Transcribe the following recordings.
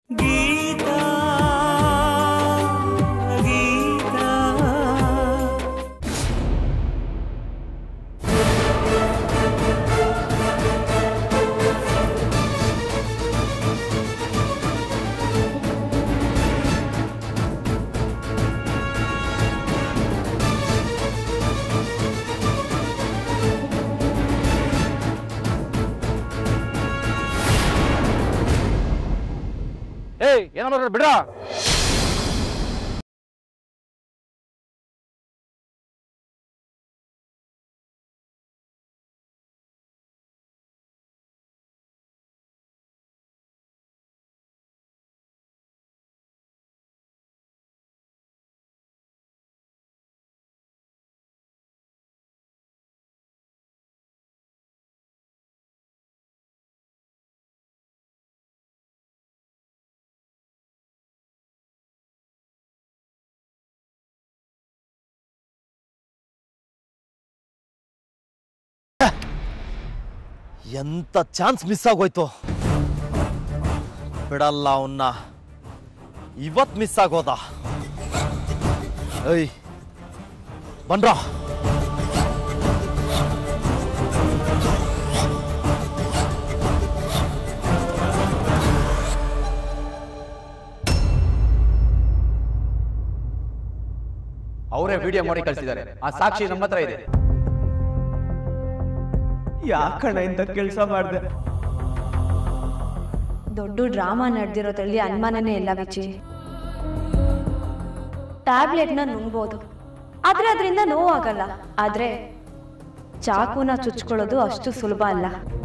ಗೀತಾ ಗೀತಾ ಏಯ್ ಏನೋ ಮಾಡೋದು ಬಿಡ್ರಾ ಎಂತ ಚಾನ್ಸ್ ಮಿಸ್ ಆಗೋಯ್ತು ಬಿಡಲ್ಲ ಅವನ್ನ ಇವತ್ ಮಿಸ್ ಆಗೋದ ಏಯ್ ಬನ್ರ ಅವರೇ ವಿಡಿಯೋ ಮಾಡಿ ಕಳಿಸಿದ್ದಾರೆ ಆ ಸಾಕ್ಷಿ ನಮ್ಮ ಹತ್ರ ಇದೆ ಯಾಕಣ ಇಂಥ ಕೆಲಸ ಮಾಡಿದೆ ದೊಡ್ಡ ಡ್ರಾಮಾ ನಡೆದಿರೋದ್ರಲ್ಲಿ ಅನುಮಾನನೇ ಇಲ್ಲ ವಿಚಿ ಟ್ಯಾಬ್ಲೆಟ್ನ ನುಂಗ್ಬೋದು ಆದ್ರೆ ಅದರಿಂದ ನೋವಾಗಲ್ಲ ಆದ್ರೆ ಚಾಕುನ ಚುಚ್ಕೊಳ್ಳೋದು ಅಷ್ಟು ಸುಲಭ ಅಲ್ಲ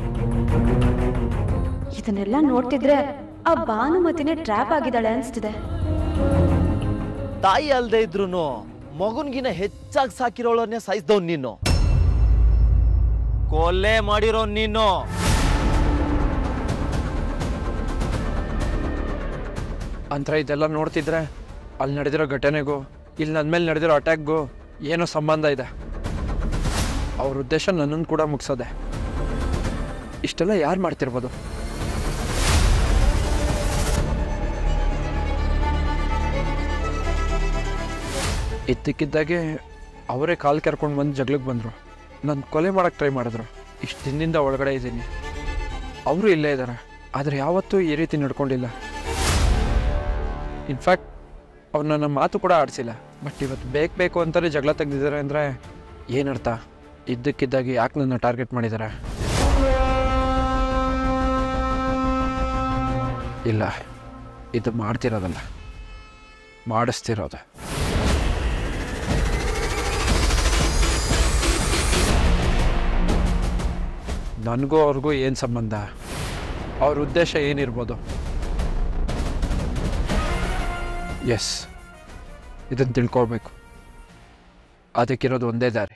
ಇದನ್ನೆಲ್ಲ ನೋಡ್ತಿದ್ರೆ ಆ ಭಾನುಮತಿನೇ ಟ್ರ್ಯಾಪ್ ಆಗಿದ್ದಾಳೆ ಅನ್ಸ್ತಿದೆ ತಾಯಿ ಅಲ್ದೇ ಇದ್ರು ಮಗುನ್ಗಿನ ಹೆಚ್ಚಾಗಿ ಸಾಕಿರೋಳನ್ನೇ ಸಾಯಿಸ್ದವ್ ನೀನು ಕೊಲೆ ಮಾಡಿರೋ ನೀನು ಅಂತರ ಇದೆಲ್ಲ ನೋಡ್ತಿದ್ರೆ ಅಲ್ಲಿ ನಡೆದಿರೋ ಘಟನೆಗೂ ಇಲ್ಲಿ ನನ್ನ ಮೇಲೆ ನಡೆದಿರೋ ಅಟ್ಯಾಕ್ಗೂ ಏನೋ ಸಂಬಂಧ ಇದೆ ಅವ್ರ ಉದ್ದೇಶ ನನ್ನನ್ನು ಕೂಡ ಮುಗಿಸೋದೆ ಇಷ್ಟೆಲ್ಲ ಯಾರು ಮಾಡ್ತಿರ್ಬೋದು ಇದ್ದಕ್ಕಿದ್ದಾಗೆ ಅವರೇ ಕಾಲು ಕೆರ್ಕೊಂಡು ಬಂದು ಜಗ್ಲಿಗೆ ಬಂದರು ನಾನು ಕೊಲೆ ಮಾಡೋಕ್ಕೆ ಟ್ರೈ ಮಾಡಿದ್ರು ಇಷ್ಟು ದಿನದಿಂದ ಒಳಗಡೆ ಇದ್ದೀನಿ ಅವರು ಇಲ್ಲೇ ಇದ್ದಾರೆ ಆದರೆ ಯಾವತ್ತೂ ಈ ರೀತಿ ನಡ್ಕೊಂಡಿಲ್ಲ ಇನ್ಫ್ಯಾಕ್ಟ್ ಅವ್ರು ನನ್ನ ಮಾತು ಕೂಡ ಆಡಿಸಿಲ್ಲ ಬಟ್ ಇವತ್ತು ಬೇಕು ಬೇಕು ಅಂತಲೇ ಜಗಳ ತೆಗೆದಿದ್ದಾರೆ ಅಂದರೆ ಏನರ್ಥ ಇದ್ದಕ್ಕಿದ್ದಾಗಿ ಯಾಕೆ ನನ್ನ ಟಾರ್ಗೆಟ್ ಮಾಡಿದ್ದಾರೆ ಇಲ್ಲ ಇದು ಮಾಡ್ತಿರೋದಲ್ಲ ಮಾಡಿಸ್ತಿರೋದು ನನಗೂ ಅವ್ರಿಗೂ ಏನು ಸಂಬಂಧ ಅವ್ರ ಉದ್ದೇಶ ಏನಿರ್ಬೋದು ಎಸ್ ಇದನ್ನು ತಿಳ್ಕೊಳ್ಬೇಕು ಅದಕ್ಕಿರೋದು ಒಂದೇ ದಾರಿ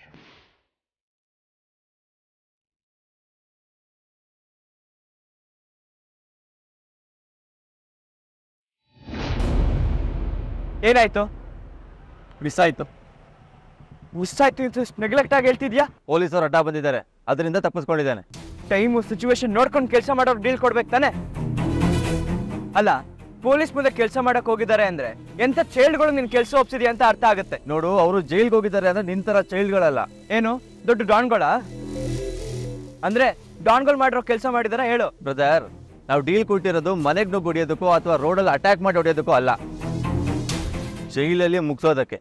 ಏನಾಯ್ತು ಮಿಸ್ ಆಯ್ತು ಮಿಸ್ ಆಯ್ತು ಅಂತ ನೆಗ್ಲೆಕ್ಟ್ ಆಗಿ ಹೇಳ್ತಿದ್ಯಾ ಪೊಲೀಸರು ಅಡ್ಡ ಬಂದಿದ್ದಾರೆ ಅದರಿಂದ ತಪ್ಪಿಸ್ಕೊಂಡಿದ್ದಾನೆ ಟೈಮು ಸಿಚುವೇಶನ್ ನೋಡ್ಕೊಂಡು ಕೆಲಸ ಮಾಡೋರು ಡೀಲ್ ಕೊಡ್ಬೇಕು ತಾನೆ ಅಲ್ಲ ಪೊಲೀಸ್ ಮುಂದೆ ಕೆಲಸ ಮಾಡಕ್ ಹೋಗಿದ್ದಾರೆ ಅಂದ್ರೆ ಎಂತ ಚೈಲ್ಡ್ಗಳು ನಿನ್ ಕೆಲಸ ಒಪ್ಸಿದ್ಯಾ ಅಂತ ಅರ್ಥ ಆಗುತ್ತೆ ನೋಡು ಅವರು ಜೈಲ್ಗೆ ಹೋಗಿದ್ದಾರೆ ಅಂದ್ರೆ ನಿಂತರ ಚೈಲ್ಡ್ಗಳಲ್ಲ ಏನು ದೊಡ್ಡ ಡಾನ್ಗಳ ಅಂದ್ರೆ ಡಾನ್ಗಳು ಮಾಡಿರೋ ಕೆಲಸ ಮಾಡಿದಾರ ಹೇಳು ಬ್ರದರ್ ನಾವು ಡೀಲ್ ಕೊಟ್ಟಿರೋದು ಮನೆಗೆ ನುಗ್ಗಿ ಹೊಡಿಯೋದಕ್ಕೋ ಅಥವಾ ರೋಡಲ್ಲಿ ಅಟ್ಯಾಕ್ ಮಾಡಿ ಹೊಡಿಯೋದಕ್ಕೋ ಅಲ್ಲ ಜೈಲಲ್ಲಿ ಮುಗಿಸೋದಕ್ಕೆ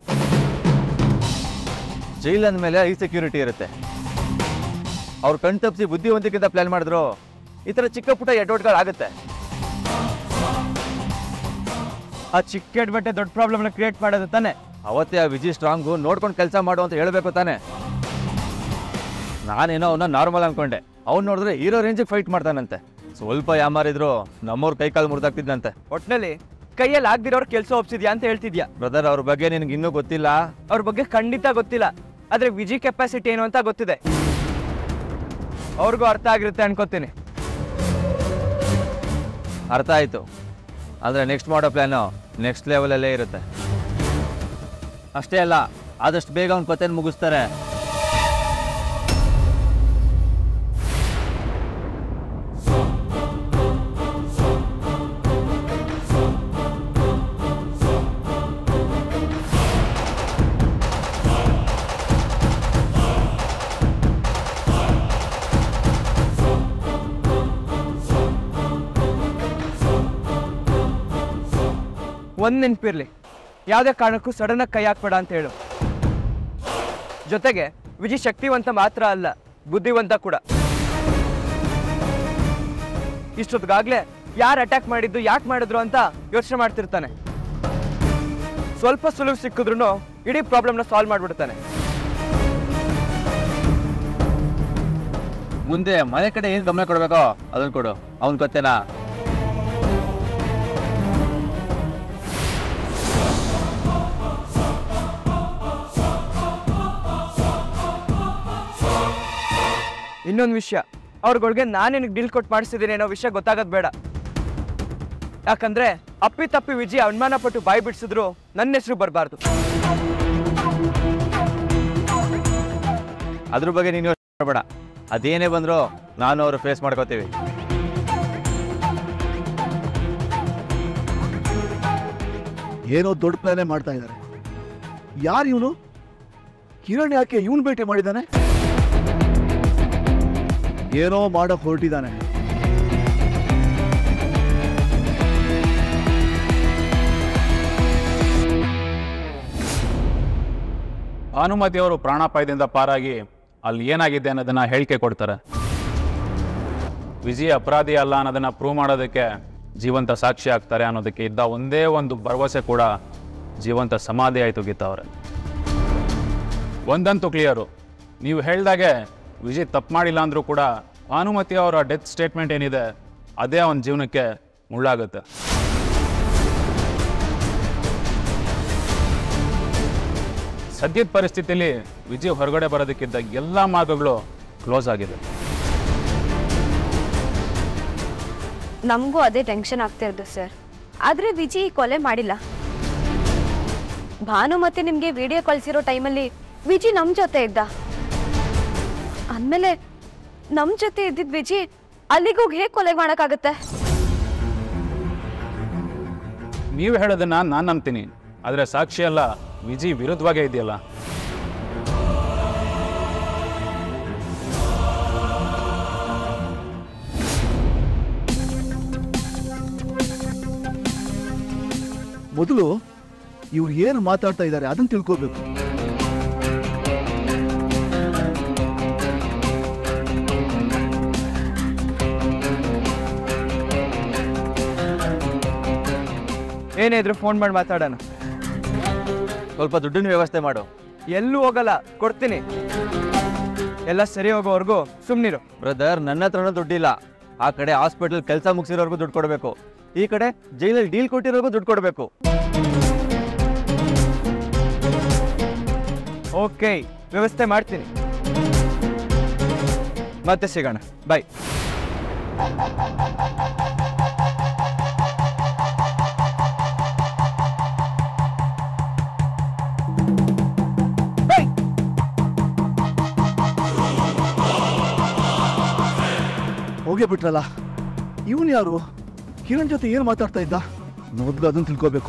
ಜೈಲ್ ಅಂದಮೇಲೆ ಐ ಸೆಕ್ಯೂರಿಟಿ ಇರುತ್ತೆ ಅವ್ರು ಕಣ್ ತಪ್ಪಿಸಿ ಬುದ್ಧಿವಂತಿಕೆಯಿಂದ ಪ್ಲಾನ್ ಮಾಡಿದ್ರು ಈ ಥರ ಚಿಕ್ಕ ಪುಟ್ಟ ಎಡವಟ್ಗಳಾಗುತ್ತೆ ಆ ಚಿಕ್ಕ ಬಟ್ಟೆ ದೊಡ್ಡ ಪ್ರಾಬ್ಲಮ್ನ ಕ್ರಿಯೇಟ್ ಮಾಡೋದು ತಾನೆ ಅವತ್ತೇ ಆ ವಿಜಿ ಸ್ಟ್ರಾಂಗು ನೋಡ್ಕೊಂಡು ಕೆಲಸ ಮಾಡು ಅಂತ ಹೇಳಬೇಕು ತಾನೆ ನಾನೇನೋ ಅವನ್ನ ನಾರ್ಮಲ್ ಅನ್ಕೊಂಡೆ ಅವ್ನು ನೋಡಿದ್ರೆ ಹೀರೋ ರೇಂಜಿಗೆ ಫೈಟ್ ಮಾಡ್ತಾನಂತೆ ಸ್ವಲ್ಪ ಯಾಮಾರಿದ್ರು ನಮ್ಮವ್ರ ಕೈ ಕಾಲು ಮುರಿದಾಗ್ತಿದ್ದಂತೆ ಒಟ್ನಲ್ಲಿ ಕೈಯಲ್ಲಿ ಆಗ್ದಿರೋರು ಕೆಲಸ ಒಪ್ಸಿದ್ಯಾ ಅಂತ ಹೇಳ್ತಿದ್ಯಾ ಬ್ರದರ್ ಅವ್ರ ಬಗ್ಗೆ ನಿನಗೆ ಇನ್ನೂ ಗೊತ್ತಿಲ್ಲ ಅವ್ರ ಬಗ್ಗೆ ಖಂಡಿತ ಗೊತ್ತಿಲ್ಲ ಆದ್ರೆ ವಿಜಿ ಕೆಪಾಸಿಟಿ ಏನು ಅಂತ ಗೊತ್ತಿದೆ ಅವ್ರಿಗೂ ಅರ್ಥ ಆಗಿರುತ್ತೆ ಅನ್ಕೋತೀನಿ ಅರ್ಥ ಆಯ್ತು ಅಂದರೆ ನೆಕ್ಸ್ಟ್ ಮಾಡೋ ಪ್ಲ್ಯಾನು ನೆಕ್ಸ್ಟ್ ಲೆವೆಲಲ್ಲೇ ಇರುತ್ತೆ ಅಷ್ಟೇ ಅಲ್ಲ ಆದಷ್ಟು ಬೇಗ ಅವ್ನ ಕಥೆನ ಮುಗಿಸ್ತಾರೆ ಒಂದು ನೆನಪಿರ್ಲಿ ಯಾವುದೇ ಕಾರಣಕ್ಕೂ ಸಡನ್ನಾಗಿ ಕೈ ಹಾಕ್ಬೇಡ ಅಂತ ಹೇಳು ಜೊತೆಗೆ ವಿಜಿ ಶಕ್ತಿವಂತ ಮಾತ್ರ ಅಲ್ಲ ಬುದ್ಧಿವಂತ ಕೂಡ ಇಷ್ಟೊತ್ತಿಗಾಗ್ಲೇ ಯಾರು ಅಟ್ಯಾಕ್ ಮಾಡಿದ್ದು ಯಾಕೆ ಮಾಡಿದ್ರು ಅಂತ ಯೋಚನೆ ಮಾಡ್ತಿರ್ತಾನೆ ಸ್ವಲ್ಪ ಸುಲಭ ಸಿಕ್ಕಿದ್ರು ಇಡೀ ಪ್ರಾಬ್ಲಮ್ನ ಸಾಲ್ವ್ ಮಾಡ್ಬಿಡ್ತಾನೆ ಮುಂದೆ ಮನೆ ಕಡೆ ಏನು ಗಮನ ಕೊಡಬೇಕೋ ಅದನ್ನು ಕೊಡು ಅವ್ನು ಗೊತ್ತೇನಾ ಇನ್ನೊಂದು ವಿಷಯ ಅವ್ರಗಳಿಗೆ ನಾನು ನಿನಗೆ ಡೀಲ್ ಕೊಟ್ಟು ಮಾಡಿಸಿದ್ದೀನಿ ಅನ್ನೋ ವಿಷಯ ಗೊತ್ತಾಗೋದು ಬೇಡ ಯಾಕಂದ್ರೆ ಅಪ್ಪಿ ತಪ್ಪಿ ವಿಜಿ ಅನುಮಾನ ಪಟ್ಟು ಬಾಯಿ ಬಿಡಿಸಿದ್ರು ನನ್ನ ಹೆಸರು ಬರಬಾರ್ದು ಅದ್ರ ಬಗ್ಗೆ ನೀನು ಯೋಚನೆ ಮಾಡಬೇಡ ಅದೇನೇ ಬಂದರೂ ನಾನು ಅವರು ಫೇಸ್ ಮಾಡ್ಕೋತೀವಿ ಏನೋ ದೊಡ್ಡ ಪ್ಲಾನೇ ಮಾಡ್ತಾ ಇದ್ದಾರೆ ಯಾರು ಇವನು ಕಿರಣ್ ಯಾಕೆ ಇವನ್ ಭೇಟಿ ಮಾಡಿದ್ದಾನೆ ಏನೋ ಮಾಡಕ್ ಹೊರಟಿದ್ದಾನೆ ಭಾನುಮತಿ ಅವರು ಪ್ರಾಣಾಪಾಯದಿಂದ ಪಾರಾಗಿ ಅಲ್ಲಿ ಏನಾಗಿದೆ ಅನ್ನೋದನ್ನ ಹೇಳಿಕೆ ಕೊಡ್ತಾರೆ ವಿಜಯ್ ಅಪರಾಧಿ ಅಲ್ಲ ಅನ್ನೋದನ್ನ ಪ್ರೂವ್ ಮಾಡೋದಕ್ಕೆ ಜೀವಂತ ಸಾಕ್ಷಿ ಆಗ್ತಾರೆ ಅನ್ನೋದಕ್ಕೆ ಇದ್ದ ಒಂದೇ ಒಂದು ಭರವಸೆ ಕೂಡ ಜೀವಂತ ಸಮಾಧಿ ಆಯಿತು ಗೀತಾ ಅವರೇ ಒಂದಂತೂ ಕ್ಲಿಯರು ನೀವು ಹೇಳ್ದಾಗೆ ವಿಜಯ್ ತಪ್ಪು ಮಾಡಿಲ್ಲ ಅಂದರೂ ಕೂಡ ಭಾನುಮತಿ ಅವರ ಡೆತ್ ಸ್ಟೇಟ್ಮೆಂಟ್ ಏನಿದೆ ಅದೇ ಅವನ ಜೀವನಕ್ಕೆ ಮುಳ್ಳಾಗುತ್ತೆ ಸದ್ಯದ ಪರಿಸ್ಥಿತಿಯಲ್ಲಿ ವಿಜಯ್ ಹೊರಗಡೆ ಬರೋದಕ್ಕಿದ್ದ ಎಲ್ಲ ಮಾರ್ಗಗಳು ಕ್ಲೋಸ್ ಆಗಿದೆ ನಮಗೂ ಅದೇ ಟೆನ್ಷನ್ ಆಗ್ತಿರೋದು ಸರ್ ಆದರೆ ವಿಜಿ ಈ ಕೊಲೆ ಮಾಡಿಲ್ಲ ಭಾನುಮತಿ ನಿಮಗೆ ವಿಡಿಯೋ ಕಳಿಸಿರೋ ಟೈಮಲ್ಲಿ ವಿಜಿ ನಮ್ಮ ಜೊತೆ ಇದ್ದ ಅಂದಮೇಲೆ ನಮ್ಮ ಜೊತೆ ಇದ್ದಿದ್ದ ವಿಜಿ ಅಲ್ಲಿಗೋಗಿ ಹೇಗೆ ಕೊಲೆ ಮಾಡೋಕ್ಕಾಗತ್ತೆ ನೀವು ಹೇಳೋದನ್ನ ನಾನು ನಂಬ್ತೀನಿ ಆದರೆ ಸಾಕ್ಷಿ ಎಲ್ಲ ವಿಜಯ್ ವಿರುದ್ಧವಾಗೇ ಇದೆಯಲ್ಲ ಮೊದಲು ಇವ್ರು ಏನು ಮಾತಾಡ್ತಾ ಇದ್ದಾರೆ ಅದನ್ನ ತಿಳ್ಕೋಬೇಕು ಏನೇ ಇದ್ರು ಫೋನ್ ಮಾಡಿ ಮಾತಾಡೋಣ ಸ್ವಲ್ಪ ದುಡ್ಡಿನ ವ್ಯವಸ್ಥೆ ಮಾಡು ಎಲ್ಲೂ ಹೋಗಲ್ಲ ಕೊಡ್ತೀನಿ ಎಲ್ಲ ಸರಿ ಹೋಗೋವರೆಗೂ ಸುಮ್ಮನಿರು ಬ್ರದರ್ ನನ್ನ ಹತ್ರನೂ ದುಡ್ಡಿಲ್ಲ ಆ ಕಡೆ ಹಾಸ್ಪಿಟಲ್ ಕೆಲಸ ಮುಗಿಸಿರೋರ್ಗೂ ದುಡ್ಡು ಕೊಡಬೇಕು ಈ ಕಡೆ ಜೈಲಲ್ಲಿ ಡೀಲ್ ಕೊಟ್ಟಿರೋರ್ಗೂ ದುಡ್ಡು ಕೊಡಬೇಕು ಓಕೆ ವ್ಯವಸ್ಥೆ ಮಾಡ್ತೀನಿ ಮತ್ತೆ ಸಿಗೋಣ ಬಾಯ್ ಹೋಗೇ ಬಿಟ್ರಲ್ಲ ಇವನ್ ಯಾರು ಕಿರಣ್ ಜೊತೆ ಏನು ಮಾತಾಡ್ತಾ ಇದ್ದ ಮೊದಲು ಅದನ್ನ ತಿಳ್ಕೋಬೇಕು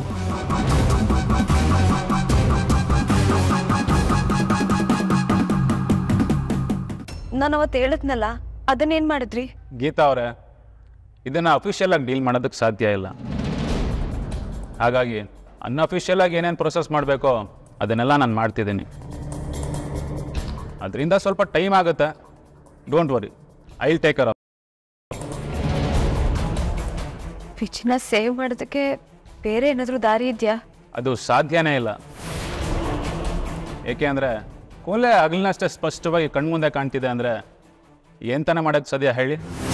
ನಾನು ಅವತ್ತು ಹೇಳಿದ್ನಲ್ಲ ಅದನ್ನೇನು ಮಾಡಿದ್ರಿ ಗೀತಾ ಅವರೇ ಇದನ್ನು ಅಫಿಷಿಯಲ್ ಆಗಿ ಡೀಲ್ ಮಾಡೋದಕ್ಕೆ ಸಾಧ್ಯ ಇಲ್ಲ ಹಾಗಾಗಿ ಅನ್ಅಫಿಷಿಯಲ್ ಆಗಿ ಏನೇನು ಪ್ರೊಸೆಸ್ ಮಾಡಬೇಕೋ ಅದನ್ನೆಲ್ಲ ನಾನು ಮಾಡ್ತಿದ್ದೀನಿ ಅದರಿಂದ ಸ್ವಲ್ಪ ಟೈಮ್ ಆಗುತ್ತೆ don't worry I will take care ವಿಜಿನ ಸೇವ್ ಮಾಡೋದಕ್ಕೆ ಬೇರೆ ಏನಾದರೂ ದಾರಿ ಇದೆಯಾ ಅದು ಸಾಧ್ಯನೇ ಇಲ್ಲ ಏಕೆ ಅಂದರೆ ಕೊಲೆ ಹಗಲಿನಷ್ಟೇ ಸ್ಪಷ್ಟವಾಗಿ ಕಣ್ಮುಂದೆ ಕಾಣ್ತಿದೆ ಅಂದರೆ ಏನು ತಾನೇ ಮಾಡೋಕ್ಕೆ ಸಾಧ್ಯ ಹೇಳಿ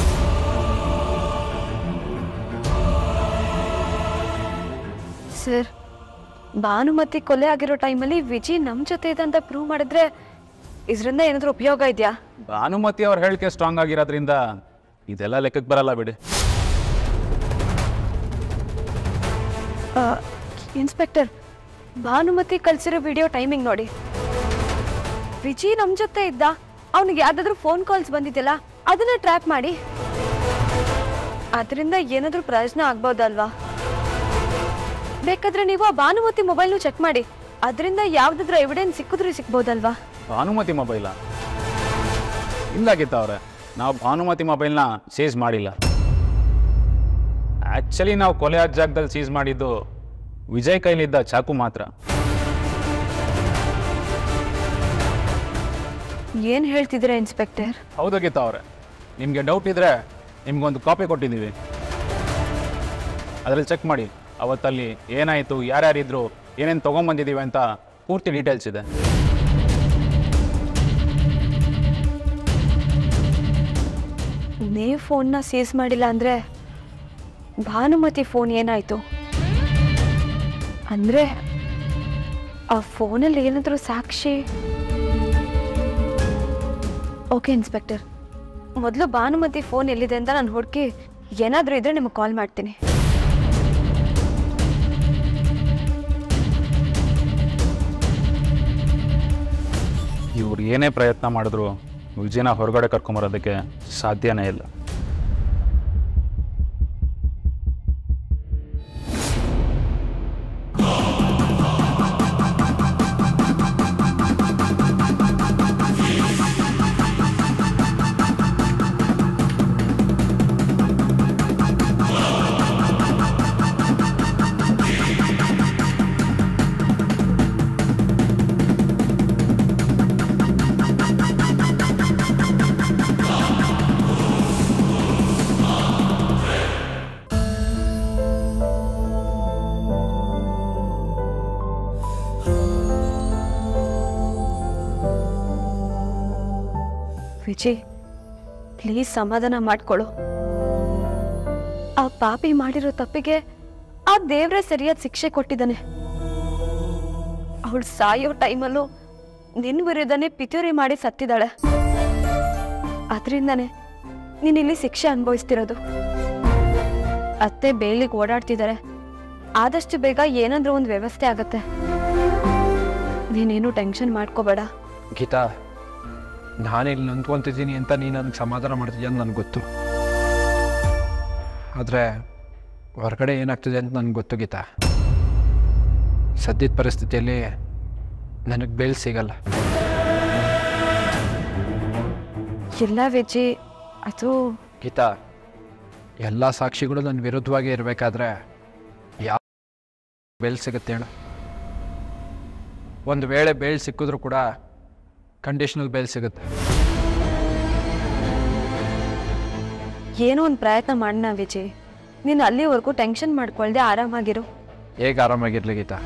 ಸರ್ ಭಾನುಮತಿ ಕೊಲೆ ಆಗಿರೋ ಟೈಮಲ್ಲಿ ವಿಜಿ ನಮ್ಮ ಜೊತೆ ಇದೆ ಅಂತ ಪ್ರೂವ್ ಮಾಡಿದ್ರೆ ಇದರಿಂದ ಏನಾದರೂ ಉಪಯೋಗ ಇದೆಯಾ ಭಾನುಮತಿ ಅವ್ರ ಹೇಳಿಕೆ ಸ್ಟ್ರಾಂಗ್ ಆಗಿರೋದ್ರಿಂದ ಇದೆಲ್ಲ ಲೆಕ್ಕಕ್ಕೆ ಬರಲ್ಲ ಬಿಡಿ ಇನ್ಸ್ಪೆಕ್ಟರ್ ಭಾನುಮತಿ ಕಳ್ಸಿರೋ ವಿಡಿಯೋ ಟೈಮಿಂಗ್ ನೋಡಿ ವಿಜಿ ನಮ್ಮ ಜೊತೆ ಇದ್ದ ಅವನಿಗೆ ಯಾವ್ದಾದ್ರು ಫೋನ್ ಕಾಲ್ಸ್ ಬಂದಿದೆಯಲ್ಲ ಅದನ್ನ ಟ್ರ್ಯಾಕ್ ಮಾಡಿ ಅದರಿಂದ ಏನಾದರೂ ಪ್ರಯೋಜನ ಆಗ್ಬೋದಲ್ವಾ ಬೇಕಾದ್ರೆ ನೀವು ಆ ಭಾನುಮತಿ ಮೊಬೈಲ್ನು ಚೆಕ್ ಮಾಡಿ ಅದರಿಂದ ಯಾವ್ದಾದ್ರು ಎವಿಡೆನ್ಸ್ ಸಿಕ್ಕಿದ್ರು ಸಿಕ್ಬೋದಲ್ವಾ ಭಾನುಮತಿ ಮೊಬೈಲಾ ಇಲ್ಲ ಗೀತಾ ಅವ್ರೆ ನಾವು ಭಾನುಮತಿ ಮೊಬೈಲ್ನ ಸೀಸ್ ಮಾಡಿಲ್ಲ ಆ್ಯಕ್ಚುಲಿ ನಾವು ಕೊಲೆ ಆದ ಜಾಗದಲ್ಲಿ ಸೀಸ್ ಮಾಡಿದ್ದು ವಿಜಯ್ ಕೈಲಿದ್ದ ಚಾಕು ಮಾತ್ರ ಏನ್ ಹೇಳ್ತಿದ್ದೀರಾ ಇನ್ಸ್ಪೆಕ್ಟರ್ ಹೌದು ಗೀತಾ ಅವರೇ ನಿಮಗೆ ಡೌಟ್ ಇದ್ದರೆ ನಿಮ್ಗೊಂದು ಕಾಪಿ ಕೊಟ್ಟಿದ್ದೀವಿ ಅದರಲ್ಲಿ ಚೆಕ್ ಮಾಡಿ ಅವತ್ತಲ್ಲಿ ಏನಾಯಿತು ಯಾರ್ಯಾರಿದ್ರು ಏನೇನು ತೊಗೊಂಬಂದಿದ್ದೀವಿ ಅಂತ ಪೂರ್ತಿ ಡೀಟೇಲ್ಸ್ ಇದೆ ನೀವು ಫೋನ್ನ ಸೀಸ್ ಮಾಡಿಲ್ಲ ಅಂದ್ರೆ ಭಾನುಮತಿ ಫೋನ್ ಏನಾಯ್ತು ಅಂದ್ರೆ ಆ ಫೋನಲ್ಲಿ ಏನಾದರೂ ಸಾಕ್ಷಿ ಓಕೆ ಇನ್ಸ್ಪೆಕ್ಟರ್ ಮೊದಲು ಭಾನುಮತಿ ಫೋನ್ ಎಲ್ಲಿದೆ ಅಂತ ನಾನು ಹುಡುಕಿ ಏನಾದರೂ ಇದ್ರೆ ನಿಮಗೆ ಕಾಲ್ ಮಾಡ್ತೀನಿ ಇವ್ರು ಏನೇ ಪ್ರಯತ್ನ ಮಾಡಿದ್ರು ವಿಜಯನ ಹೊರಗಡೆ ಕರ್ಕೊಂಬರೋದಕ್ಕೆ ಸಾಧ್ಯನೇ ಇಲ್ಲ ವಿಜಯ್ ಪ್ಲೀಸ್ ಸಮಾಧಾನ ಮಾಡ್ಕೊಳ್ಳು ಆ ಪಾಪಿ ಮಾಡಿರೋ ತಪ್ಪಿಗೆ ಆ ದೇವ್ರೇ ಸರಿಯಾದ ಶಿಕ್ಷೆ ಕೊಟ್ಟಿದ್ದಾನೆ ಅವಳು ಸಾಯೋ ಟೈಮಲ್ಲೂ ನಿನ್ ವಿರುದ್ಧನೇ ಪಿತೂರಿ ಮಾಡಿ ಸತ್ತಿದ್ದಾಳೆ ಅದರಿಂದಾನೆ ನೀನ್ ಇಲ್ಲಿ ಶಿಕ್ಷೆ ಅನುಭವಿಸ್ತಿರೋದು ಅತ್ತೆ ಬೇಲಿಗೆ ಓಡಾಡ್ತಿದ್ದಾರೆ ಆದಷ್ಟು ಬೇಗ ಏನಾದ್ರೂ ಒಂದು ವ್ಯವಸ್ಥೆ ಆಗತ್ತೆ ನೀನೇನು ಟೆನ್ಷನ್ ಮಾಡ್ಕೋಬೇಡ ಗೀತಾ ನಾನಿಲ್ಲಿ ನೊಂದ್ಕೊಂತಿದ್ದೀನಿ ಅಂತ ನೀನು ನನಗೆ ಸಮಾಧಾನ ಮಾಡ್ತಿದ್ಯಾ ಅಂತ ನನಗೆ ಗೊತ್ತು ಆದರೆ ಹೊರಗಡೆ ಏನಾಗ್ತಿದೆ ಅಂತ ನನಗೆ ಗೊತ್ತು ಗೀತಾ ಸದ್ಯದ ಪರಿಸ್ಥಿತಿಯಲ್ಲಿ ನನಗೆ ಬೇಲ್ ಸಿಗಲ್ಲ ಇಲ್ಲ ವಿಜಿ ಅದು ಗೀತಾ ಎಲ್ಲ ಸಾಕ್ಷಿಗಳು ನನ್ನ ವಿರುದ್ಧವಾಗಿ ಇರಬೇಕಾದ್ರೆ ಯಾವ ಬೇಲ್ ಸಿಗುತ್ತೆ ಹೇಳು ಒಂದು ವೇಳೆ ಬೇಲ್ ಸಿಕ್ಕಿದ್ರೂ ಕೂಡ ಕಂಡೀಷನಲ್ ಬೇಲ್ ಸಿಗುತ್ತೆ ಏನೋ ಒಂದು ಪ್ರಯತ್ನ ಮಾಡೋಣ ವಿಜಯ್ ನೀನು ಅಲ್ಲಿವರೆಗೂ ಟೆನ್ಷನ್ ಮಾಡ್ಕೊಳ್ದೆ ಆರಾಮಾಗಿರು ಹೇಗೆ ಆರಾಮಾಗಿರ್ಲಿ ಗೀತಾ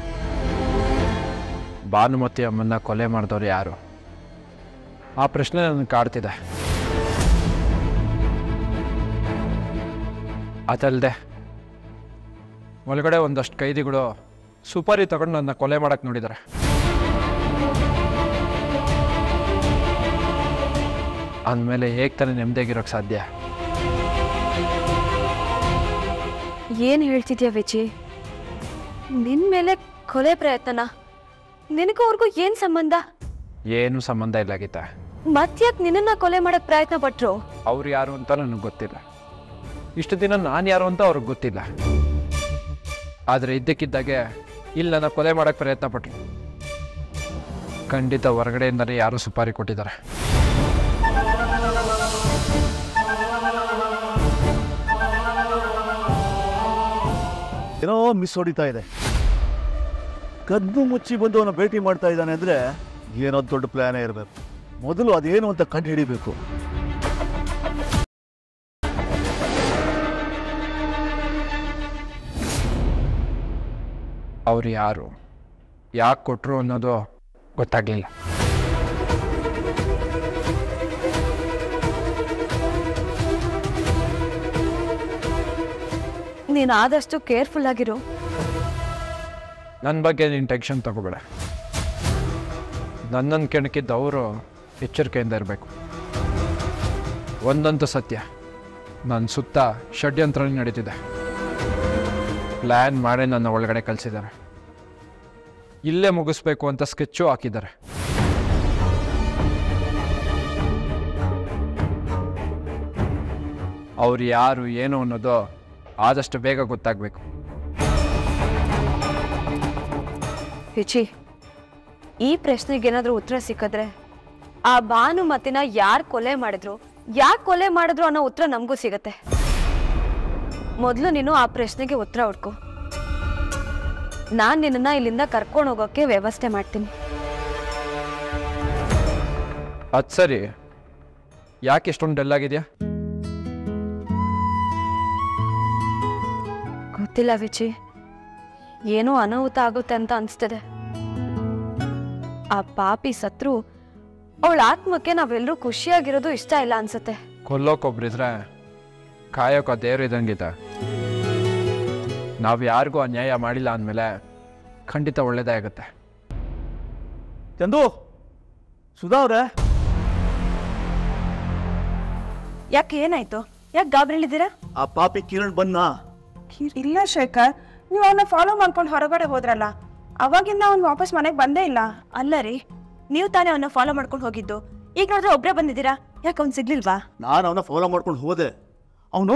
ಭಾನುಮತಿ ಅಮ್ಮನ್ನ ಕೊಲೆ ಮಾಡಿದವ್ರು ಯಾರು ಆ ಪ್ರಶ್ನೆ ನನಗೆ ಕಾಡ್ತಿದೆ ಅದಲ್ಲದೆ ಒಳಗಡೆ ಒಂದಷ್ಟು ಕೈದಿಗಳು ಸುಪಾರಿ ತಗೊಂಡು ನನ್ನ ಕೊಲೆ ಮಾಡಕ್ಕೆ ನೋಡಿದ್ದಾರೆ ಅಂದಮೇಲೆ ಹೇಗೆ ತಾನೇ ನೆಮ್ಮದಿಯಾಗಿರೋಕ್ಕೆ ಸಾಧ್ಯ ಏನು ಹೇಳ್ತಿದ್ಯಾ ವಿಜಿ ನಿನ್ ಮೇಲೆ ಕೊಲೆ ಪ್ರಯತ್ನನ ನಿನಗೂ ಅವ್ರಿಗೂ ಏನ್ ಸಂಬಂಧ ಏನೂ ಸಂಬಂಧ ಇಲ್ಲ ಗೀತಾ ಮತ್ಯಾಕ್ ನಿನ್ನನ್ನ ಕೊಲೆ ಮಾಡಕ್ ಪ್ರಯತ್ನ ಪಟ್ರು ಅವ್ರು ಯಾರು ಅಂತ ನನಗೆ ಗೊತ್ತಿಲ್ಲ ಇಷ್ಟು ದಿನ ನಾನು ಯಾರು ಅಂತ ಅವ್ರಿಗೆ ಗೊತ್ತಿಲ್ಲ ಆದರೆ ಇದ್ದಕ್ಕಿದ್ದಾಗೆ ಇಲ್ಲಿ ನನ್ನ ಕೊಲೆ ಮಾಡೋಕ್ಕೆ ಪ್ರಯತ್ನ ಪಟ್ಟರು ಖಂಡಿತ ಹೊರಗಡೆಯಿಂದಲೇ ಯಾರು ಸುಪಾರಿ ಕೊಟ್ಟಿದ್ದಾರೆ ಏನೋ ಮಿಸ್ ಹೊಡಿತಾ ಇದೆ ಕದ್ದು ಮುಚ್ಚಿ ಬಂದು ಅವನ ಭೇಟಿ ಮಾಡ್ತಾ ಇದ್ದಾನೆ ಅಂದ್ರೆ ಏನೋ ದೊಡ್ಡ ಪ್ಲಾನೇ ಇರಬೇಕು ಮೊದಲು ಅದೇನು ಅಂತ ಕಂಡು ಹಿಡಿಬೇಕು ಅವ್ರು ಯಾರು ಯಾಕೆ ಕೊಟ್ಟರು ಅನ್ನೋದು ಗೊತ್ತಾಗಲಿಲ್ಲ ನೀನ್ ಆದಷ್ಟು ಕೇರ್ಫುಲ್ ಆಗಿರು ನನ್ನ ಬಗ್ಗೆ ನೀನು ಟೆನ್ಷನ್ ತಗೋಬೇಡ ನನ್ನನ್ನು ಕೆಣಕಿದ್ದವರು ಎಚ್ಚರಿಕೆಯಿಂದ ಇರಬೇಕು ಒಂದಂತೂ ಸತ್ಯ ನನ್ನ ಸುತ್ತ ಷಡ್ಯಂತ್ರನೇ ನಡೀತಿದೆ ಪ್ಲ್ಯಾನ್ ಮಾಡೇ ನನ್ನ ಒಳಗಡೆ ಕಳಿಸಿದ್ದಾರೆ ಇಲ್ಲೇ ಮುಗಿಸ್ಬೇಕು ಅಂತ ಸ್ಕೆಚ್ಚು ಹಾಕಿದ್ದಾರೆ ಅವ್ರು ಯಾರು ಏನು ಅನ್ನೋದು ಆದಷ್ಟು ಬೇಗ ಗೊತ್ತಾಗಬೇಕು ವಿಜಿ ಈ ಪ್ರಶ್ನೆಗೆ ಏನಾದ್ರೂ ಉತ್ತರ ಸಿಕ್ಕಿದ್ರೆ ಆ ಭಾನುಮತಿನ ಯಾರ್ ಕೊಲೆ ಮಾಡಿದ್ರು ಯಾಕೆ ಕೊಲೆ ಮಾಡಿದ್ರು ಅನ್ನೋ ಉತ್ತರ ನಮಗೂ ಸಿಗತ್ತೆ ಮೊದಲು ನೀನು ಆ ಪ್ರಶ್ನೆಗೆ ಉತ್ತರ ಹುಡ್ಕೊ ನಾನು ನಿನ್ನನ್ನ ಇಲ್ಲಿಂದ ಕರ್ಕೊಂಡು ಹೋಗೋಕ್ಕೆ ವ್ಯವಸ್ಥೆ ಮಾಡ್ತೀನಿ ಅದು ಸರಿ ಯಾಕೆ ಇಷ್ಟೊಂದು ಡಲ್ ಆಗಿದೆಯಾ ಗೊತ್ತಿಲ್ಲ ವಿಚಿ ಏನೋ ಅನಾಹುತ ಆಗುತ್ತೆ ಅಂತ ಅನಿಸ್ತದೆ ಆ ಪಾಪಿ ಸತ್ರು ಅವಳ ಆತ್ಮಕ್ಕೆ ನಾವೆಲ್ಲರೂ ಖುಷಿಯಾಗಿರೋದು ಇಷ್ಟ ಇಲ್ಲ ಅನ್ಸುತ್ತೆ ಕೊಲ್ಲೋಕೊಬ್ರಿದ್ರೆ ಕಾಯೋಕೆ ದೇವ್ರು ಇದ್ದಂಗಿದೆ ನಾವು ಯಾರಿಗೂ ಅನ್ಯಾಯ ಮಾಡಿಲ್ಲ ಅಂದಮೇಲೆ ಖಂಡಿತ ಒಳ್ಳೇದೇ ಆಗುತ್ತೆ ಚಂದು ಸುಧಾ ಅವ್ರೆ ಯಾಕೆ ಏನಾಯ್ತು ಯಾಕೆ ಗಾಬರಿಲಿದ್ದೀರಾ ಆ ಪಾಪಿ ಕಿರಣ್ ಬನ್ನ ಇಲ್ಲ ಶೇಖರ್ ನೀವು ಅವನ್ನ ಫಾಲೋ ಮಾಡ್ಕೊಂಡು ಹೊರಗಡೆ ಹೋದ್ರಲ್ಲ ಅವಾಗಿಂದ ಅವ್ನು ವಾಪಸ್ ಮನೆಗೆ ಬಂದೇ ಇಲ್ಲ ಅಲ್ಲ ರೀ ನೀವು ತಾನೇ ಅವನ್ನ ಫಾಲೋ ಮಾಡ್ಕೊಂಡು ಹೋಗಿದ್ದು ಈಗ ನೋಡಿದ್ರೆ ಒಬ್ಬರೇ ಬಂದಿದ್ದೀರಾ ಯಾಕೆ ಅವ್ನು ಸಿಗ್ಲಿಲ್ವಾ ನಾನು ಅವನ ಫಾಲೋ ಮಾಡ್ಕೊಂಡು ಹೋದೆ ಅವನು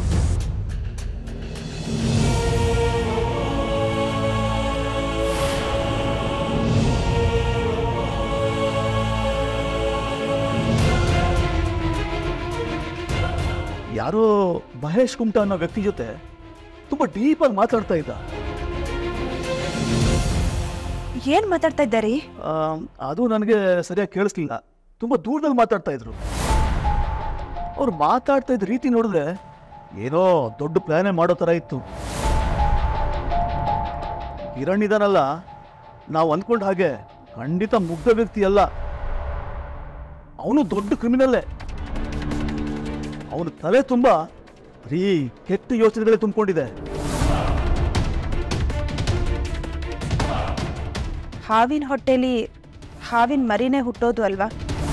ಯಾರೋ ಮಹೇಶ್ ಕುಮಟ ಅನ್ನೋ ವ್ಯಕ್ತಿ ಜೊತೆ ತುಂಬಾ ಡೀಪಾಗಿ ಮಾತಾಡ್ತಾ ಇದ್ದ ಏನ್ ಮಾತಾಡ್ತಾ ಇದ್ದಾರಿ ಆ, ಅದು ನನಗೆ ಸರಿಯಾಗಿ ಕೇಳಿಸ್ಲಿಲ್ಲ ತುಂಬ ದೂರದಲ್ಲಿ ಮಾತಾಡ್ತಾ ಇದ್ರು ಅವ್ರು ಮಾತಾಡ್ತಾ ಇದ್ದ ರೀತಿ ನೋಡಿದ್ರೆ ಏನೋ ದೊಡ್ಡ ಪ್ಲಾನೇ ಮಾಡೋ ಥರ ಇತ್ತು ಕಿರಣ್ ಇದಾನಲ್ಲ ನಾವು ಅಂದ್ಕೊಂಡ ಹಾಗೆ ಖಂಡಿತ ಮುಗ್ಧ ವ್ಯಕ್ತಿ ಅಲ್ಲ ಅವನು ದೊಡ್ಡ ಕ್ರಿಮಿನಲ್ಲೇ ಅವನ ತಲೆ ತುಂಬ ಬರೀ ಕೆಟ್ಟ ಯೋಚನೆಗಳೇ ತುಂಬಿಕೊಂಡಿದೆ ಹಾವಿನ ಹೊಟ್ಟೆಲಿ ಹಾವಿನ ಮರಿನೇ ಹುಟ್ಟೋದು ಅಲ್ವಾ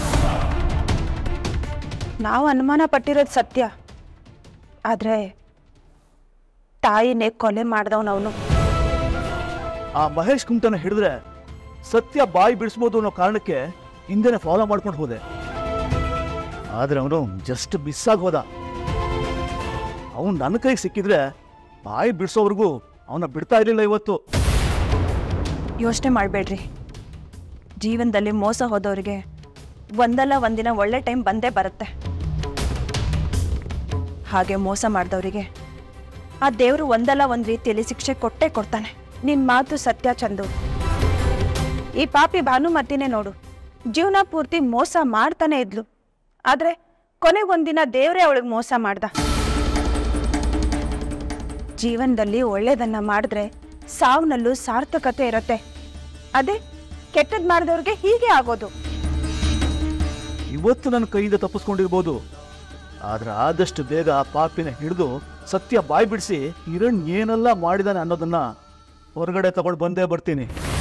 ನಾವು ಅನುಮಾನ ಪಟ್ಟಿರೋದು ಸತ್ಯ ಆದ್ರೆ ತಾಯಿನೇ ಕೊಲೆ ಮಾಡ್ದವನವನು ಆ ಮಹೇಶ್ ಕುಮಟನ ಹಿಡಿದ್ರೆ ಸತ್ಯ ಬಾಯಿ ಬಿಡಿಸ್ಬೋದು ಅನ್ನೋ ಕಾರಣಕ್ಕೆ ಹಿಂದೆನೆ ಫಾಲೋ ಮಾಡ್ಕೊಂಡು ಹೋದೆ ಆದ್ರೆ ಅವನು ಜಸ್ಟ್ ಮಿಸ್ ಆಗಿ ಹೋದ ಅವನು ನನ್ನ ಕೈಗೆ ಸಿಕ್ಕಿದ್ರೆ ಬಾಯಿ ಬಿಡಿಸೋವರೆಗೂ ಅವನ ಬಿಡ್ತಾ ಇರಲಿಲ್ಲ ಇವತ್ತು ಯೋಚನೆ ಮಾಡಬೇಡ್ರಿ ಜೀವನದಲ್ಲಿ ಮೋಸ ಹೋದವರಿಗೆ ಒಂದಲ್ಲ ಒಂದಿನ ಒಳ್ಳೆ ಟೈಮ್ ಬಂದೇ ಬರುತ್ತೆ ಹಾಗೆ ಮೋಸ ಮಾಡಿದವರಿಗೆ ಆ ದೇವರು ಒಂದಲ್ಲ ಒಂದು ರೀತಿಯಲ್ಲಿ ಶಿಕ್ಷೆ ಕೊಟ್ಟೇ ಕೊಡ್ತಾನೆ ನಿನ್ನ ಮಾತು ಸತ್ಯ ಚಂದು ಈ ಪಾಪಿ ಭಾನುಮತಿನೇ ನೋಡು ಜೀವನ ಪೂರ್ತಿ ಮೋಸ ಮಾಡ್ತಾನೆ ಇದ್ಲು ಆದರೆ ಕೊನೆಗೊಂದಿನ ದೇವರೇ ಅವಳಿಗೆ ಮೋಸ ಮಾಡ್ದ ಜೀವನದಲ್ಲಿ ಒಳ್ಳೇದನ್ನ ಮಾಡಿದ್ರೆ ಸಾವ್ನಲ್ಲೂ ಸಾರ್ಥಕತೆ ಇರುತ್ತೆ ಅದೇ ಕೆಟ್ಟದ್ ಮಾಡಿದವ್ರಿಗೆ ಹೀಗೆ ಆಗೋದು ಇವತ್ತು ನನ್ನ ಕೈಯಿಂದ ತಪ್ಪಿಸ್ಕೊಂಡಿರ್ಬೋದು ಆದ್ರೆ ಆದಷ್ಟು ಬೇಗ ಆ ಪಾಪಿನ ಹಿಡಿದು ಸತ್ಯ ಬಾಯಿ ಬಿಡಿಸಿ ಕಿರಣ್ ಏನೆಲ್ಲ ಮಾಡಿದಾನೆ ಅನ್ನೋದನ್ನ ಹೊರಗಡೆ ತಗೊಂಡು ಬಂದೇ ಬರ್ತೀನಿ